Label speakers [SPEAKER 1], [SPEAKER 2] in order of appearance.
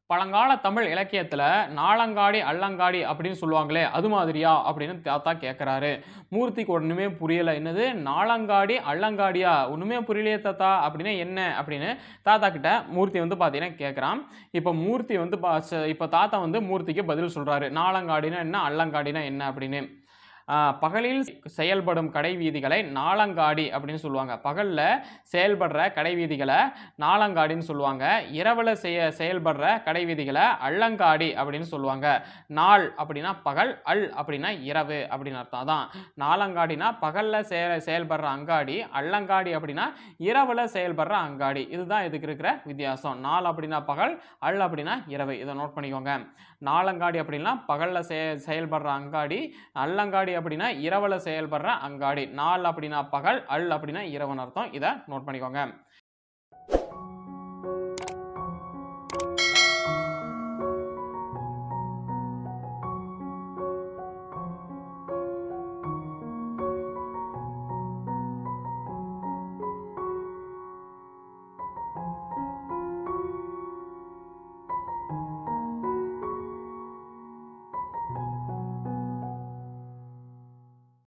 [SPEAKER 1] பழங்கால தமிழ் இலக்கியத்தில் நாளங்காடி அல்லங்காடி அப்படின்னு சொல்லுவாங்களே அது மாதிரியா அப்படின்னு தாத்தா கேட்குறாரு மூர்த்திக்கு ஒன்றுமே புரியலை என்னது நாளங்காடி அல்லங்காடியா ஒன்றுமே புரியலையே தாத்தா அப்படின்னா என்ன அப்படின்னு தாத்தா கிட்ட மூர்த்தி வந்து பார்த்தீங்கன்னா கேட்குறான் இப்போ மூர்த்தி வந்து பா ச- இப்போ தாத்தா வந்து மூர்த்திக்கு பதில் சொல்கிறாரு நாளங்காடினா என்ன அல்லங்காடினா என்ன அப்படின்னு ஆஹ் பகலில் செயல்படும் கடை வீதிகளை நாளங்காடி அப்படின்னு சொல்லுவாங்க பகலில் செயல்படுற கடை வீதிகளை நாளங்காடின்னு சொல்லுவாங்க இரவில் செய செயல்படுற கடை வீதிகளை அல்லங்காடி அப்படின்னு சொல்லுவாங்க நாள் அப்படின்னா பகல் அல் அப்படின்னா இரவு அப்படின்னு அர்த்தம் அதான் நாளங்காடினா பகலில் செய செயல்படுற அங்காடி அல்லங்காடி அப்படின்னா இரவில் செயல்படுற அங்காடி இதுதான் இதுக்கு இருக்கிற வித்தியாசம் நாள் அப்படின்னா பகல் அல் அப்படின்னா இரவு இதை நோட் பண்ணிக்கோங்க நாளங்காடி அப்படின்னா பகலில் செய செயல்படுற அங்காடி அல்லங்காடி அப்படின்னா இரவில் செயல்படுற அங்காடி நாள் அப்படின்னா பகல் அல் அப்படின்னா இரவுன்னு அர்த்தம் இதை நோட் பண்ணிக்கோங்க